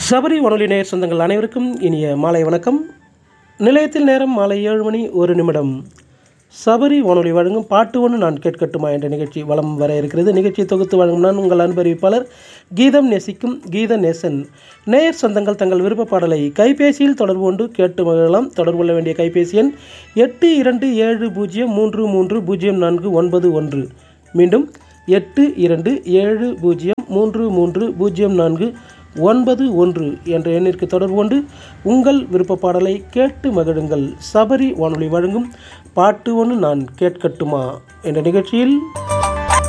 சபரி வானொலி நேயர் சொந்தங்கள் அனைவருக்கும் இனிய மாலை வணக்கம் நிலையத்தில் நேரம் மாலை ஏழு மணி ஒரு நிமிடம் சபரி வானொலி வழங்கும் பாட்டு ஒன்று நான் கேட்கட்டுமா என்ற நிகழ்ச்சி வலம் வர இருக்கிறது நிகழ்ச்சியை தொகுத்து வழங்கும் நான் உங்கள் அன்பறிவிப்பாளர் கீதம் நேசிக்கும் கீத நேசன் நேயர் சொந்தங்கள் தங்கள் விருப்ப பாடலை கைபேசியில் தொடர்பு கொண்டு கேட்டு மகிழலாம் தொடர்பு கொள்ள வேண்டிய கைபேசி எண் எட்டு இரண்டு ஏழு பூஜ்ஜியம் மூன்று மூன்று பூஜ்ஜியம் நான்கு ஒன்பது ஒன்று மீண்டும் எட்டு இரண்டு ஏழு பூஜ்ஜியம் மூன்று மூன்று பூஜ்ஜியம் நான்கு ஒன்பது ஒன்று என்ற எண்ணிற்கு தொடர்பு கொண்டு உங்கள் விருப்ப பாடலை கேட்டு மகிழுங்கள் சபரி வானொலி வழங்கும் பாட்டு ஒன்று நான் கேட்கட்டுமா என்ற நிகழ்ச்சியில்